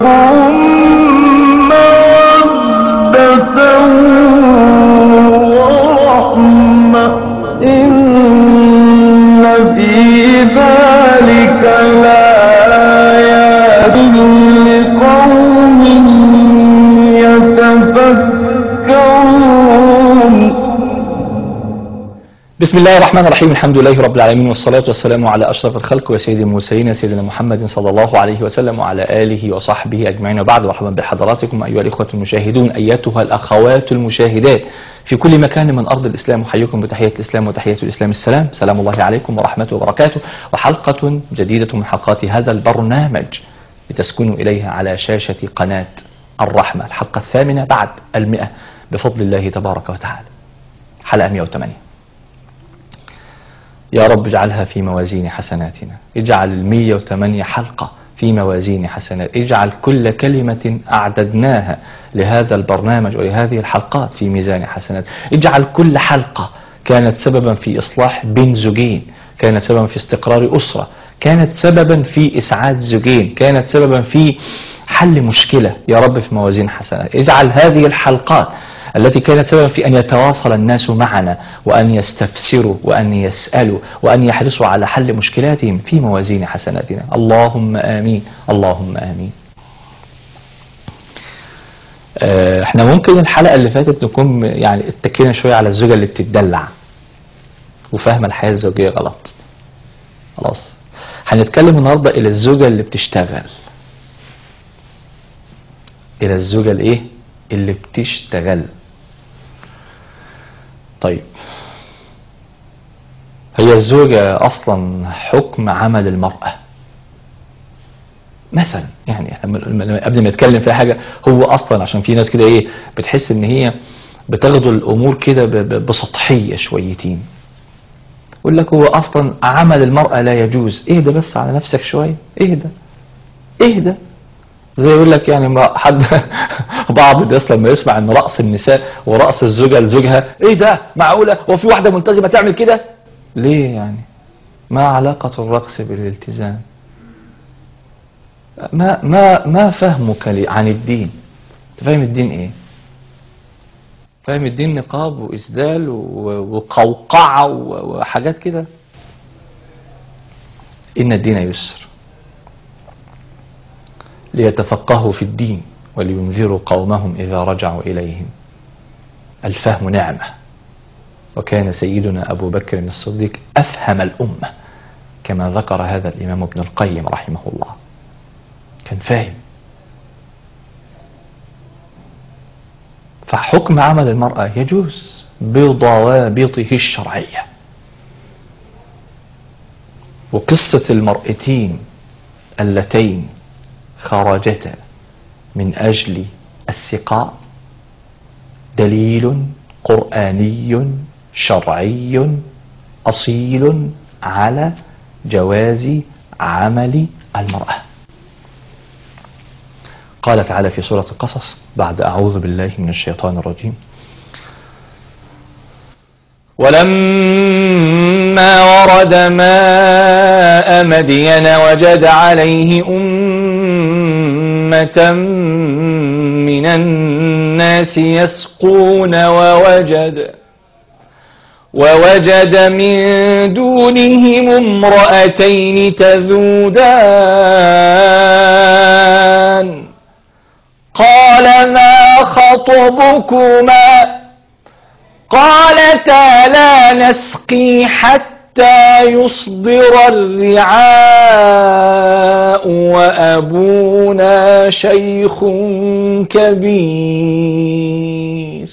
مودة ورحمة إن في ذلك لآيات لقوم يتفكرون بسم الله الرحمن الرحيم الحمد لله رب العالمين والصلاة والسلام على أشرف الخلق وسيد المرسلين سيدنا محمد صلى الله عليه وسلم وعلى آله وصحبه أجمعين وبعد مرحبا بحضراتكم أيها الإخوة المشاهدون أيتها الأخوات المشاهدات في كل مكان من أرض الإسلام أحييكم بتحية الإسلام وتحية الإسلام السلام سلام الله عليكم ورحمته وبركاته وحلقة جديدة من حلقات هذا البرنامج لتسكنوا إليها على شاشة قناة الرحمة الحلقة الثامنة بعد المئة بفضل الله تبارك وتعالى حلقة 108 يا رب اجعلها في موازين حسناتنا اجعل المية وثمانية حلقة في موازين حسنات اجعل كل كلمة أعددناها لهذا البرنامج ولهذه الحلقات في ميزان حسنات اجعل كل حلقة كانت سببا في إصلاح بين زوجين كانت سببا في استقرار أسرة كانت سببا في إسعاد زوجين كانت سببا في حل مشكلة يا رب في موازين حسنات اجعل هذه الحلقات التي كانت سببا في أن يتواصل الناس معنا وأن يستفسروا وأن يسألوا وأن يحرصوا على حل مشكلاتهم في موازين حسناتنا اللهم آمين اللهم آمين آه، احنا ممكن الحلقة اللي فاتت نكون يعني اتكينا شوية على الزوجة اللي بتدلع وفاهمة الحياة الزوجية غلط خلاص هنتكلم النهاردة إلى الزوجة اللي بتشتغل إلى الزوجة الإيه اللي بتشتغل طيب هي الزوجة أصلا حكم عمل المرأة مثلا يعني إحنا من- قبل ما نتكلم في حاجة هو أصلا عشان في ناس كده إيه بتحس إن هي بتاخدوا الأمور كده ب- ب- بسطحية شويتين يقول لك هو أصلا عمل المرأة لا يجوز اهدى بس على نفسك شوية اهدى اهدى زي يقول لك يعني ما حد بعض الناس لما يسمع ان رأس النساء ورأس الزوجة لزوجها ايه ده معقولة هو في واحدة ملتزمة تعمل كده ليه يعني ما علاقة الرقص بالالتزام ما ما ما فهمك لي- عن الدين انت فاهم الدين ايه فاهم الدين نقاب واسدال و- وقوقعة و- وحاجات كده ان الدين يسر ليتفقهوا في الدين ولينذروا قومهم إذا رجعوا إليهم الفهم نعمة وكان سيدنا أبو بكر الصديق أفهم الأمة كما ذكر هذا الإمام ابن القيم رحمه الله كان فاهم فحكم عمل المرأة يجوز بضوابطه الشرعية وقصة المرأتين اللتين خرجتا من أجل السقاء دليل قرآني شرعي أصيل على جواز عمل المرأة قال تعالى في سورة القصص بعد أعوذ بالله من الشيطان الرجيم ولما ورد ماء مدين وجد عليه أمة من الناس يسقون ووجد ووجد من دونهم امرأتين تذودان قال ما خطبكما قالتا لا نسقي حتى يصدر الرعاء وأبونا شيخ كبير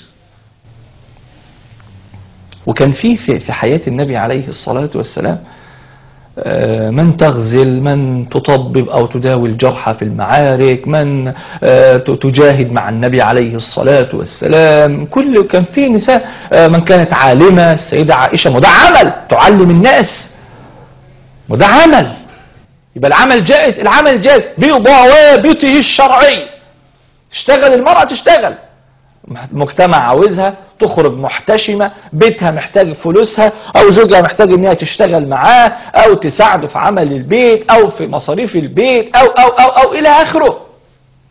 وكان في في في حياة النبي عليه الصلاة والسلام آه، من تغزل من تطبب أو تداوي الجرحى في المعارك من آه، ت- تجاهد مع النبي عليه الصلاة والسلام كل كان في نساء آه، من كانت عالمة السيدة عائشة وده عمل تعلم الناس وده عمل يبقى العمل جائز العمل جائز بضوابطه الشرعي تشتغل المرأة تشتغل مجتمع عاوزها تخرج محتشمة بيتها محتاج فلوسها او زوجها محتاج انها تشتغل معاه او تساعده في عمل البيت او في مصاريف البيت او او او او الى اخره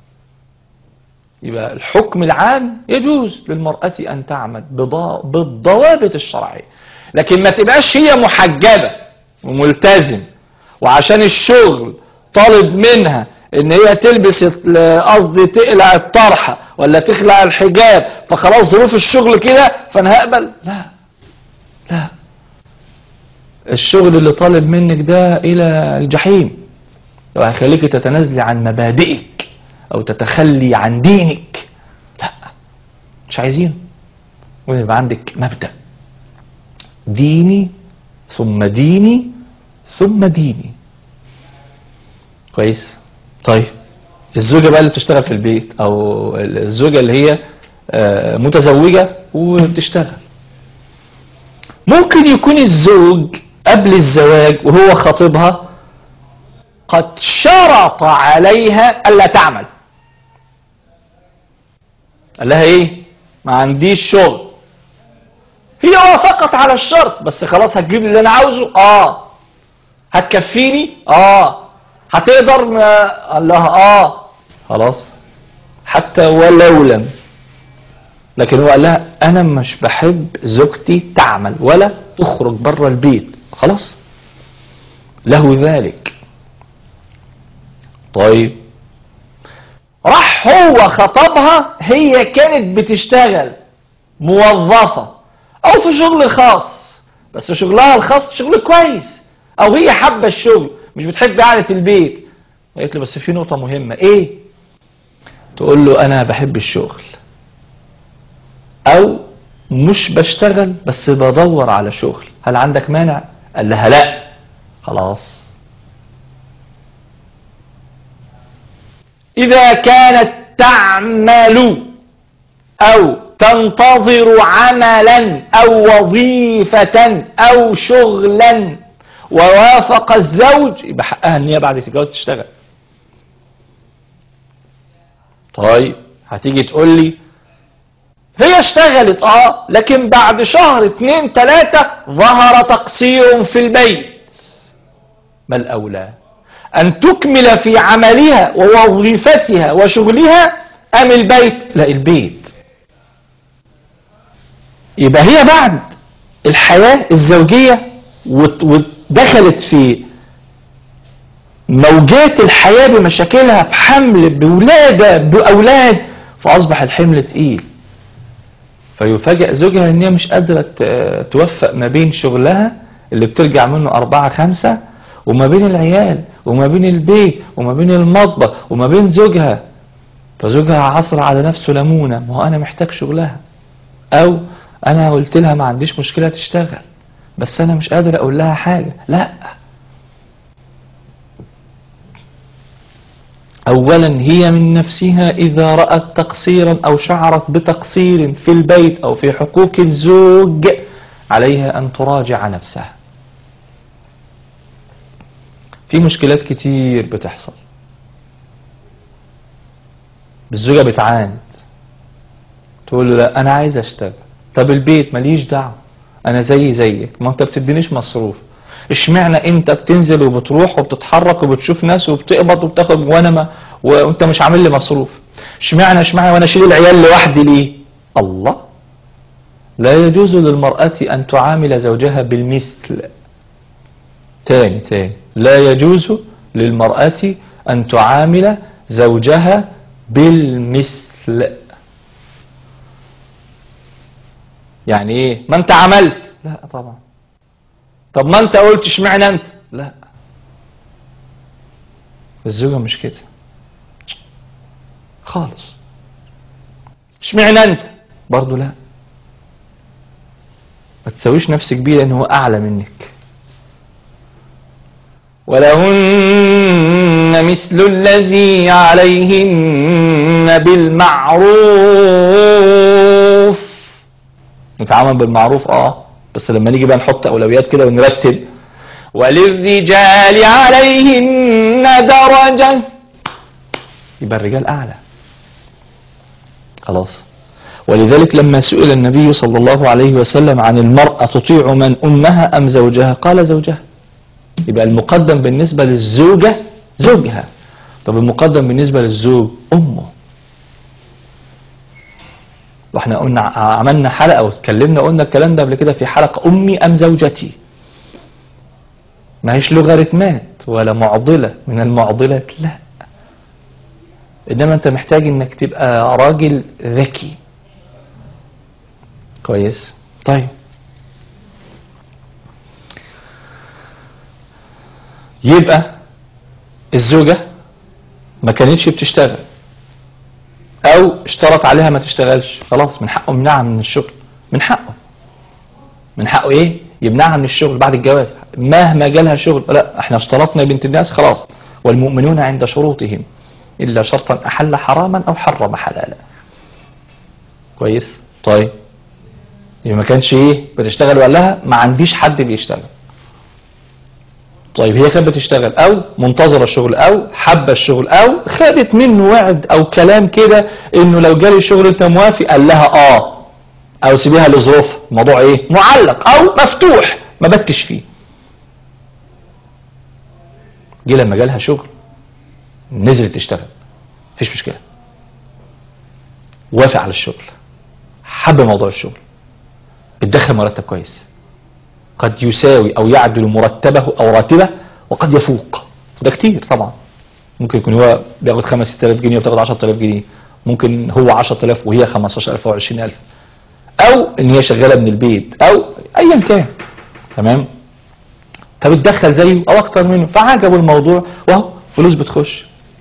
يبقى الحكم العام يجوز للمرأة أن تعمل بضا- بالضوابط الشرعية لكن ما تبقاش هي محجبة وملتزم وعشان الشغل طالب منها ان هي تلبس ال- قصدي تقلع الطرحة ولا تخلع الحجاب فخلاص ظروف الشغل كده فانا هقبل لا لا الشغل اللي طالب منك ده الى الجحيم وهيخليك تتنازلي عن مبادئك او تتخلي عن دينك لا مش عايزينه ويبقى عندك مبدأ ديني ثم ديني ثم ديني كويس طيب الزوجة بقى اللي بتشتغل في البيت او الزوجة اللي هي آه، متزوجة وبتشتغل ممكن يكون الزوج قبل الزواج وهو خطيبها قد شرط عليها ألا تعمل قال لها ايه ما عنديش شغل هي وافقت على الشرط بس خلاص هتجيب لي اللي انا عاوزه اه هتكفيني اه هتقدر ما- قال لها اه خلاص حتى ولو لم لكن هو قال لها انا مش بحب زوجتي تعمل ولا تخرج بره البيت خلاص له ذلك طيب راح هو خطبها هي كانت بتشتغل موظفة او في شغل خاص بس شغلها الخاص شغل كويس او هي حابة الشغل مش بتحب قعدة البيت قالت له بس في نقطة مهمة ايه تقول له انا بحب الشغل او مش بشتغل بس بدور على شغل هل عندك مانع قال لها لا خلاص إذا كانت تعمل أو تنتظر عملا أو وظيفة أو شغلا ووافق الزوج يبقى حقها ان هي بعد الجواز تشتغل طيب هتيجي تقول لي هي اشتغلت اه لكن بعد شهر اتنين تلاتة ظهر تقصير في البيت ما الأولى أن تكمل في عملها ووظيفتها وشغلها أم البيت لا البيت يبقى هي بعد الحياة الزوجية وت- ودخلت في موجات الحياة بمشاكلها بحمل بولادة بأولاد فأصبح الحمل تقيل فيفاجئ زوجها ان هي مش قادرة ت- توفق ما بين شغلها اللي بترجع منه أربعة خمسة وما بين العيال وما بين البيت وما بين المطبخ وما بين زوجها فزوجها عصر على نفسه ليمونة ما هو أنا محتاج شغلها أو أنا قلت لها ما عنديش مشكلة تشتغل بس أنا مش قادر أقول لها حاجة لا أولا هي من نفسها إذا رأت تقصيرا أو شعرت بتقصير في البيت أو في حقوق الزوج عليها أن تراجع نفسها في مشكلات كتير بتحصل الزوجة بتعاند تقول له لا أنا عايز أشتغل طب البيت ماليش دعوة أنا زي زيك ما أنت بتدينيش مصروف اشمعنى انت بتنزل وبتروح وبتتحرك وبتشوف ناس وبتقبض وبتاخد وانا ما وانت مش عامل لي مصروف اشمعنى اشمعنى وانا اشيل العيال لوحدي ليه الله لا يجوز للمرأة ان تعامل زوجها بالمثل تاني تاني لا يجوز للمرأة ان تعامل زوجها بالمثل يعني ايه ما انت عملت لا طبعا طب ما انت قلت اشمعنى انت لا الزوجة مش كده خالص اشمعنى انت برضو لا ما تسويش نفسك بيه لان هو اعلى منك ولهن مثل الذي عليهن بالمعروف نتعامل بالمعروف اه بس لما نيجي بقى نحط اولويات كده ونرتب وللرجال عليهن درجة يبقى الرجال اعلى خلاص ولذلك لما سئل النبي صلى الله عليه وسلم عن المرأة تطيع من أمها أم زوجها قال زوجها يبقى المقدم بالنسبة للزوجة زوجها طب المقدم بالنسبة للزوج أمه واحنا قلنا عملنا حلقة واتكلمنا قلنا الكلام ده قبل كده في حلقة أمي أم زوجتي ما هيش لوغاريتمات ولا معضلة من المعضلات لا إنما أنت محتاج إنك تبقى راجل ذكي كويس طيب يبقى الزوجة ما كانتش بتشتغل او اشترط عليها ما تشتغلش خلاص من حقه يمنعها من الشغل من حقه من حقه ايه يمنعها من الشغل بعد الجواز مهما جالها شغل لا احنا اشترطنا يا بنت الناس خلاص والمؤمنون عند شروطهم الا شرطا احل حراما او حرم حلالا كويس طيب يبقى ما كانش ايه بتشتغل وقال لها ما عنديش حد بيشتغل طيب هي كانت بتشتغل او منتظره الشغل او حابه الشغل او خدت منه وعد او كلام كده انه لو جالي الشغل انت موافق قال لها اه او سيبيها لظروف الموضوع ايه معلق او مفتوح ما بتش فيه جه لما جالها شغل نزلت تشتغل مفيش مشكله وافق على الشغل حب موضوع الشغل بتدخل مرتب كويس قد يساوي او يعدل مرتبه او راتبه وقد يفوق ده كتير طبعا ممكن يكون هو بياخد 5 6000 جنيه وبتاخد 10000 جنيه ممكن هو 10000 وهي 15000 او 20000 او ان هي شغاله من البيت او ايا كان تمام فبتدخل زيه او اكتر منه فعجبه الموضوع واهو فلوس بتخش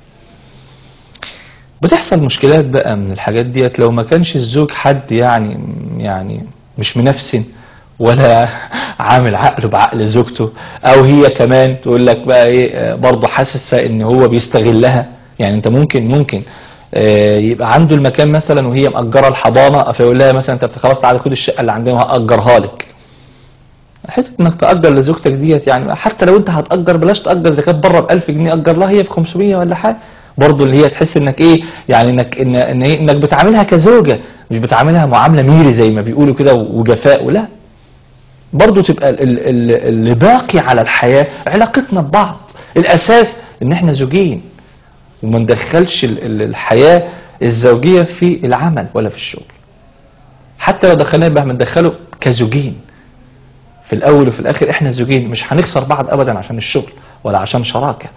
بتحصل مشكلات بقى من الحاجات ديت لو ما كانش الزوج حد يعني يعني مش منفسن ولا عامل عقله بعقل زوجته او هي كمان تقول لك بقى ايه برضه حاسسه ان هو بيستغلها يعني انت ممكن ممكن آه، يبقى عنده المكان مثلا وهي مأجره الحضانه فيقول لها مثلا انت خلاص تعالى خد الشقه اللي عندنا وهأجرها لك حته انك تأجر لزوجتك ديت يعني حتى لو انت هتأجر بلاش تأجر اذا كانت بره ب 1000 جنيه أجر لها هي ب 500 ولا حاجه برضه اللي هي تحس انك ايه يعني انك ان ان إيه؟ انك بتعاملها كزوجه مش بتعاملها معامله ميري زي ما بيقولوا كده وجفاء ولا برضه تبقى ال- ال- ال- اللي باقي على الحياه علاقتنا ببعض الاساس ان احنا زوجين وما ندخلش ال- ال- الحياه الزوجيه في العمل ولا في الشغل حتى لو دخلنا يبقى بندخله كزوجين في الاول وفي الاخر احنا زوجين مش هنخسر بعض ابدا عشان الشغل ولا عشان شراكه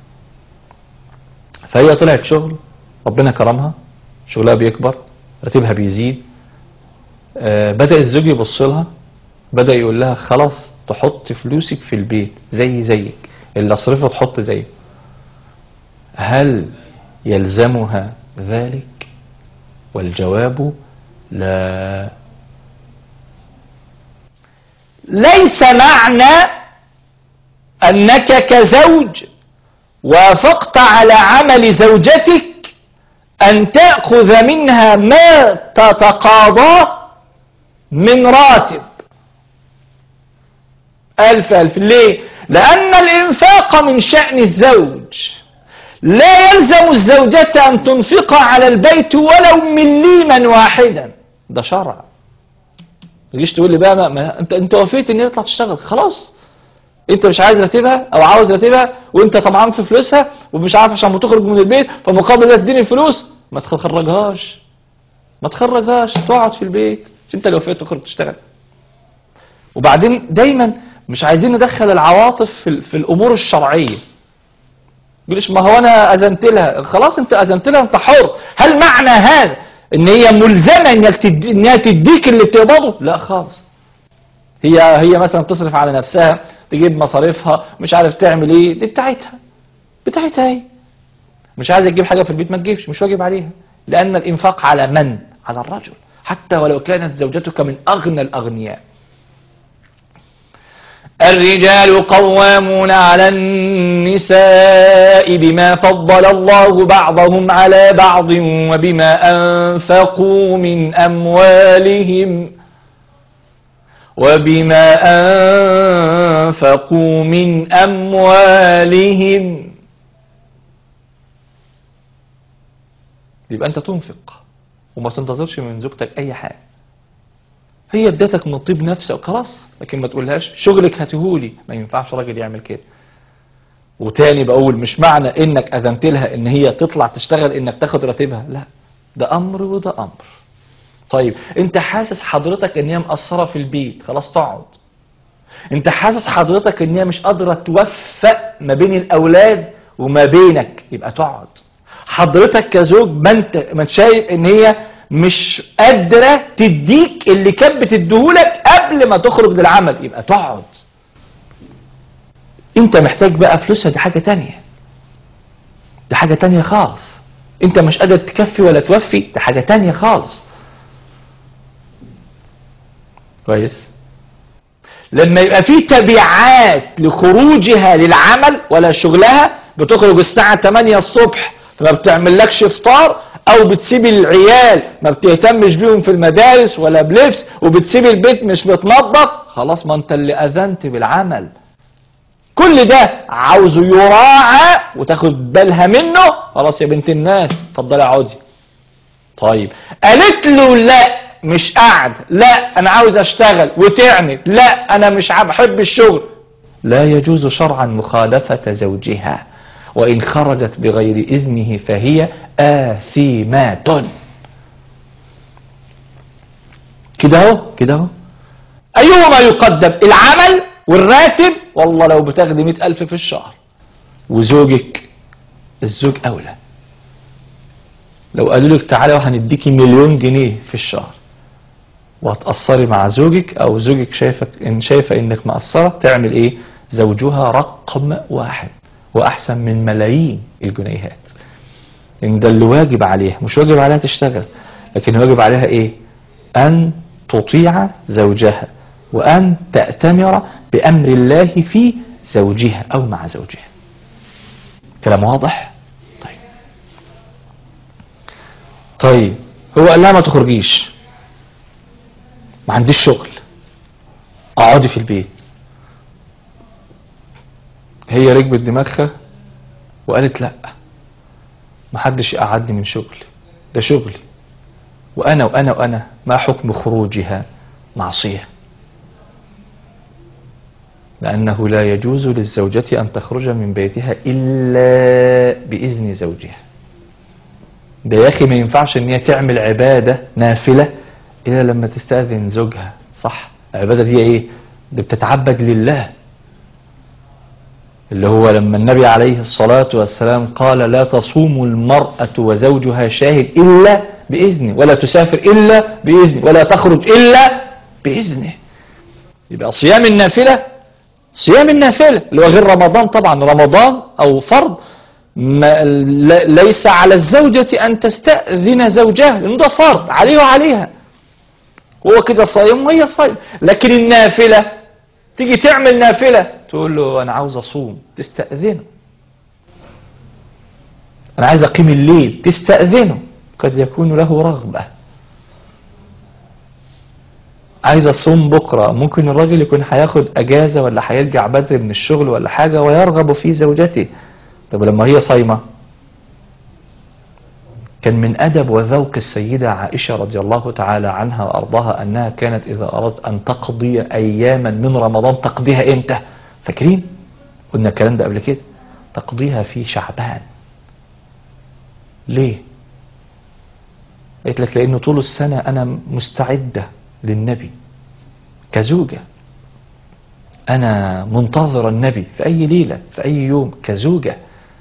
فهي طلعت شغل ربنا كرمها شغلها بيكبر راتبها بيزيد آه بدا الزوج يبص لها بدا يقول لها خلاص تحط فلوسك في البيت زي زيك اللي اصرفه تحط زيه هل يلزمها ذلك والجواب لا ليس معنى انك كزوج وافقت على عمل زوجتك ان تاخذ منها ما تتقاضاه من راتب الف الف ليه لان الانفاق من شان الزوج لا يلزم الزوجة ان تنفق على البيت ولو مليما واحدا ده شرع تجيش تقول لي بقى ما ما انت انت وافقت ان هي تطلع تشتغل خلاص انت مش عايز راتبها او عاوز راتبها وانت طمعان في فلوسها ومش عارف عشان ما تخرج من البيت فمقابل ده تديني الفلوس ما تخرجهاش ما تخرجهاش تقعد في البيت مش انت اللي وافقت تخرج تشتغل وبعدين دايما مش عايزين ندخل العواطف في, ال- في الامور الشرعيه يقولش ما هو انا اذنت لها خلاص انت اذنت لها انت حر هل معنى هذا ان هي ملزمه انك تدي انها تديك اللي بتقبضه لا خالص هي هي مثلا تصرف على نفسها تجيب مصاريفها مش عارف تعمل ايه دي بتاعتها بتاعتها هي مش عايزه تجيب حاجه في البيت ما تجيبش مش واجب عليها لان الانفاق على من على الرجل حتى ولو كانت زوجتك من اغنى الاغنياء الرجال قوامون على النساء بما فضل الله بعضهم على بعض وبما أنفقوا من أموالهم وبما أنفقوا من أموالهم يبقى أنت تنفق وما تنتظرش من زوجتك أي حاجة هي ادتك من طيب نفسك خلاص لكن ما تقولهاش شغلك هاتهولي ما ينفعش راجل يعمل كده وتاني بقول مش معنى انك اذنت لها ان هي تطلع تشتغل انك تاخد راتبها لا ده امر وده امر طيب انت حاسس حضرتك ان هي مقصرة في البيت خلاص تقعد انت حاسس حضرتك ان هي مش قادرة توفق ما بين الاولاد وما بينك يبقى تقعد حضرتك كزوج ما انت ما انت شايف ان هي مش قادرة تديك اللي كانت بتديهولك قبل ما تخرج للعمل يبقى تقعد انت محتاج بقى فلوسها دي حاجة تانية دي حاجة تانية خالص انت مش قادر تكفي ولا توفي دي حاجة تانية خالص كويس لما يبقى في تبعات لخروجها للعمل ولا شغلها بتخرج الساعة 8 الصبح فما بتعملكش فطار او بتسيب العيال ما بتهتمش بيهم في المدارس ولا بلبس وبتسيب البيت مش بتنظف خلاص ما انت اللي اذنت بالعمل كل ده عاوزه يراعى وتاخد بالها منه خلاص يا بنت الناس اتفضلي اقعدي طيب قالت له لا مش قاعد لا انا عاوز اشتغل وتعني لا انا مش بحب الشغل لا يجوز شرعا مخالفة زوجها وإن خرجت بغير إذنه فهي آثمات كده اهو كده اهو أيهما يقدم العمل والراتب والله لو بتاخدي مئة ألف في الشهر وزوجك الزوج أولى لو قالوا لك تعالى وهنديكي مليون جنيه في الشهر وهتقصري مع زوجك او زوجك شايفك ان شايفه انك مقصره تعمل ايه زوجها رقم واحد واحسن من ملايين الجنيهات ان ده اللي واجب عليها مش واجب عليها تشتغل لكن واجب عليها ايه ان تطيع زوجها وان تأتمر بامر الله في زوجها او مع زوجها كلام واضح طيب طيب هو قال لها ما تخرجيش ما عنديش شغل اقعدي في البيت هي ركبت دماغها وقالت لا ما حدش يقعدني من شغلي ده شغلي وانا وانا وانا ما حكم خروجها معصيه لانه لا يجوز للزوجه ان تخرج من بيتها الا باذن زوجها ده يا اخي ما ينفعش ان هي تعمل عباده نافله الا لما تستاذن زوجها صح العباده دي ايه دي بتتعبد لله اللي هو لما النبي عليه الصلاة والسلام قال لا تصوم المرأة وزوجها شاهد إلا بإذنه ولا تسافر إلا بإذنه ولا تخرج إلا بإذنه يبقى صيام النافلة صيام النافلة اللي هو غير رمضان طبعا رمضان أو فرض ما ليس على الزوجة أن تستأذن زوجها لأنه ده فرض عليه وعليها هو كده صايم وهي صايم لكن النافلة تيجي تعمل نافلة تقول له أنا عاوز أصوم تستأذنه أنا عايز أقيم الليل تستأذنه قد يكون له رغبة عايز أصوم بكرة ممكن الراجل يكون هياخد أجازة ولا هيرجع بدري من الشغل ولا حاجة ويرغب في زوجته طب لما هي صايمة كان من أدب وذوق السيدة عائشة رضي الله تعالى عنها وأرضاها أنها كانت إذا أردت أن تقضي أياما من رمضان تقضيها إمتى فاكرين قلنا الكلام ده قبل كده تقضيها في شعبان ليه قلت لك لأنه طول السنة أنا مستعدة للنبي كزوجة أنا منتظر النبي في أي ليلة في أي يوم كزوجة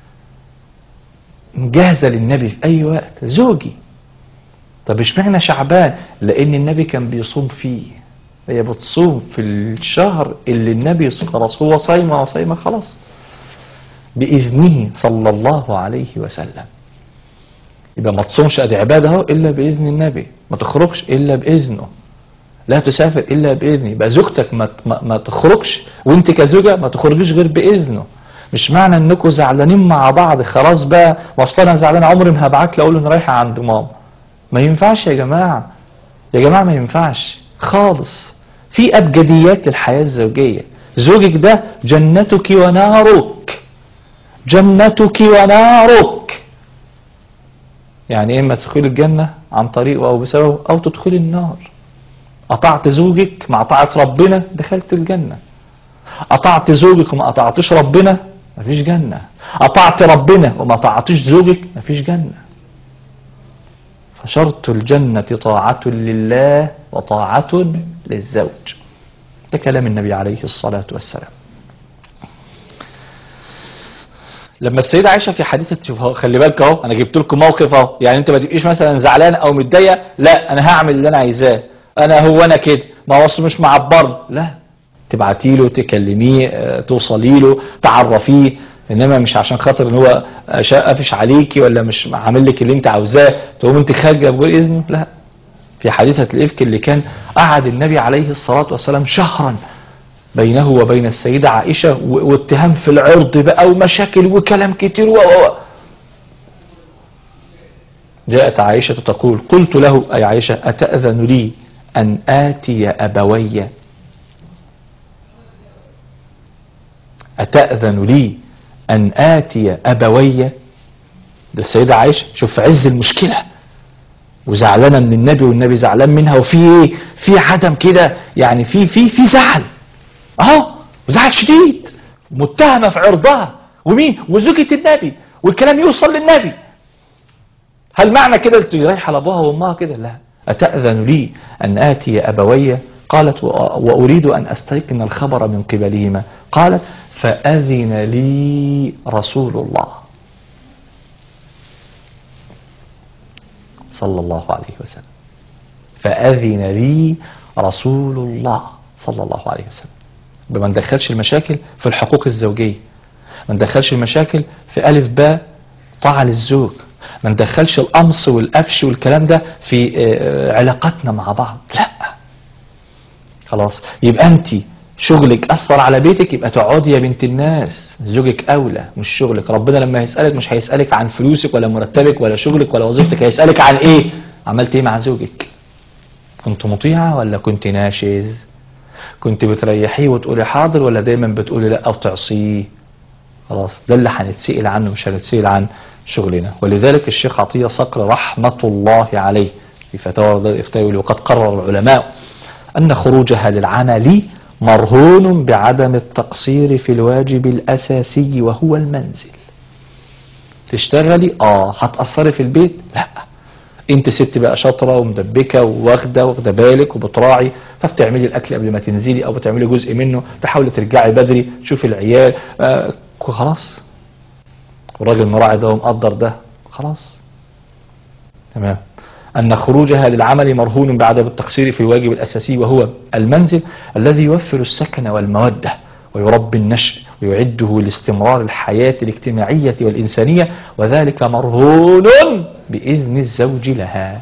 جاهزة للنبي في أي وقت زوجي طب اشمعنى شعبان لأن النبي كان بيصوم فيه هي بتصوم في الشهر اللي النبي خلاص هو صايمة وصايمة خلاص بإذنه صلى الله عليه وسلم يبقى ما تصومش ادي عباده اهو الا باذن النبي ما تخرجش الا باذنه لا تسافر الا باذنه يبقى زوجتك ما, ما, ما تخرجش وانت كزوجه ما تخرجيش غير باذنه مش معنى انكم زعلانين مع بعض خلاص بقى واصل انا زعلان عمري ما هبعت له اقول له انا رايحه عند ماما ما ينفعش يا جماعه يا جماعه ما ينفعش خالص في ابجديات للحياه الزوجيه زوجك ده جنتك ونارك جنتك ونارك يعني اما تدخل الجنه عن طريقه او بسببه او تدخل النار قطعت زوجك مع طاعه ربنا دخلت الجنه قطعت زوجك وما قطعتش ربنا مفيش جنة قطعت ربنا وما طاعتش زوجك مفيش جنة فشرط الجنة طاعة لله وطاعة للزوج ده كلام النبي عليه الصلاة والسلام لما السيدة عائشة في حديثة اهو خلي بالك اهو انا جبت لكم موقف اهو يعني انت ما تبقيش مثلا زعلان او متضايق لا انا هعمل اللي انا عايزاه انا هو انا كده ما هو أصله مش معبرني لا تبعتي له تكلميه آه، توصلي له تعرفيه انما مش عشان خاطر ان هو آه، شا- قافش عليكي ولا مش عامل لك اللي انت عاوزاه تقوم انت خارجه بغير اذنه لا في حادثه الافك اللي كان قعد النبي عليه الصلاه والسلام شهرا بينه وبين السيدة عائشة و- واتهام في العرض بقى ومشاكل وكلام كتير و و- و. جاءت عائشة تقول قلت له أي عائشة أتأذن لي أن آتي أبوي أتأذن لي أن آتي أبوي ده السيدة عائشة شوف في عز المشكلة وزعلانة من النبي والنبي زعلان منها وفي ايه في عدم كده يعني في في في زعل اهو وزعل شديد متهمة في عرضها ومين وزوجة النبي والكلام يوصل للنبي هل معنى كده انت رايحة لابوها وامها كده لا أتأذن لي أن آتي أبوي قالت و- وأريد أن أستيقن الخبر من قبلهما قالت فأذن لي رسول الله صلى الله عليه وسلم فأذن لي رسول الله صلى الله عليه وسلم يبقى ما ندخلش المشاكل في الحقوق الزوجية ما ندخلش المشاكل في ألف باء طاعة للزوج ما ندخلش القمص والقفش والكلام ده في آه، علاقاتنا مع بعض لا خلاص يبقى انت شغلك اثر على بيتك يبقى تقعدي يا بنت الناس زوجك اولى مش شغلك ربنا لما يسالك مش هيسالك عن فلوسك ولا مرتبك ولا شغلك ولا وظيفتك هيسالك عن ايه عملت ايه مع زوجك كنت مطيعه ولا كنت ناشز كنت بتريحيه وتقولي حاضر ولا دايما بتقولي لا او تعصيه خلاص ده اللي هنتسئل عنه مش هنتسئل عن شغلنا ولذلك الشيخ عطية صقر رحمة الله عليه في فتاوى دار الإفتاء يقول وقد قرر العلماء أن خروجها للعمل مرهون بعدم التقصير في الواجب الأساسي وهو المنزل تشتغلي اه هتأثري في البيت لا انت ست بقى شاطره ومدبكه وواخده واخده بالك وبتراعي فبتعملي الاكل قبل ما تنزلي او بتعملي جزء منه تحاولي ترجعي بدري تشوفي العيال آه خلاص والراجل مراعي ده ومقدر ده خلاص تمام أن خروجها للعمل مرهون بعدم التقصير في الواجب الأساسي وهو المنزل الذي يوفر السكن والمودة ويربي النشء ويعده لاستمرار الحياة الاجتماعية والإنسانية وذلك مرهون بإذن الزوج لها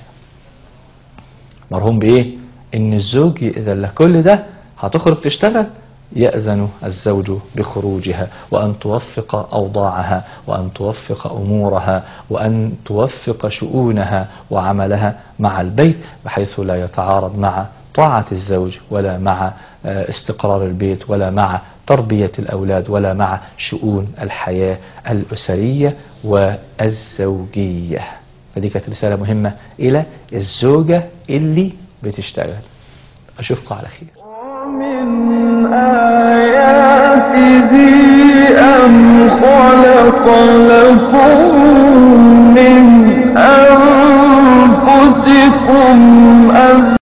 مرهون بإيه؟ إن الزوج يأذن له كل ده هتخرج تشتغل يأذن الزوج بخروجها وأن توفق أوضاعها وأن توفق أمورها وأن توفق شؤونها وعملها مع البيت بحيث لا يتعارض مع طاعة الزوج ولا مع آه، استقرار البيت ولا مع تربية الأولاد ولا مع شؤون الحياة الأسرية والزوجية فدي كانت رسالة مهمة إلى الزوجة اللي بتشتغل أشوفكم على خير ومن